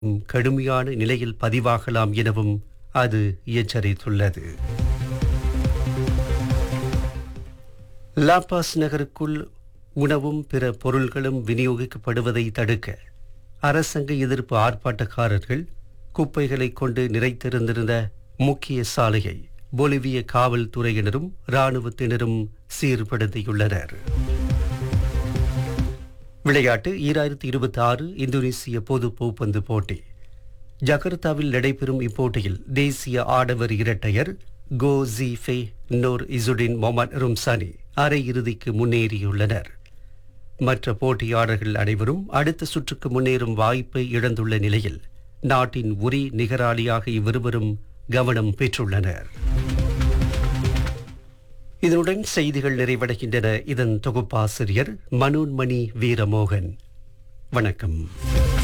கடுமையான நிலையில் பதிவாகலாம் எனவும் அது எச்சரித்துள்ளது லாபாஸ் நகருக்குள் உணவும் பிற பொருள்களும் விநியோகிக்கப்படுவதை தடுக்க அரசாங்க எதிர்ப்பு ஆர்ப்பாட்டக்காரர்கள் குப்பைகளை கொண்டு நிறைத்திருந்திருந்த முக்கிய சாலையை பொலிவிய காவல்துறையினரும் இராணுவத்தினரும் சீர்படுத்தியுள்ளனர் விளையாட்டு ஈராயிரத்தி இருபத்தி ஆறு இந்தோனேசிய பொது பூப்பந்து போட்டி ஜகர்த்தாவில் நடைபெறும் இப்போட்டியில் தேசிய ஆடவர் இரட்டையர் கோ ஜீஃபே நோர் இசுடின் மொமன் ரும்சானி அரையிறுதிக்கு முன்னேறியுள்ளனர் மற்ற போட்டியாளர்கள் அனைவரும் அடுத்த சுற்றுக்கு முன்னேறும் வாய்ப்பை இழந்துள்ள நிலையில் நாட்டின் உரி நிகராளியாக இவ்விருவரும் கவனம் பெற்றுள்ளனர் இதனுடன் செய்திகள் நிறைவடைகின்றன இதன் தொகுப்பாசிரியர் மனோன்மணி வீரமோகன் வணக்கம்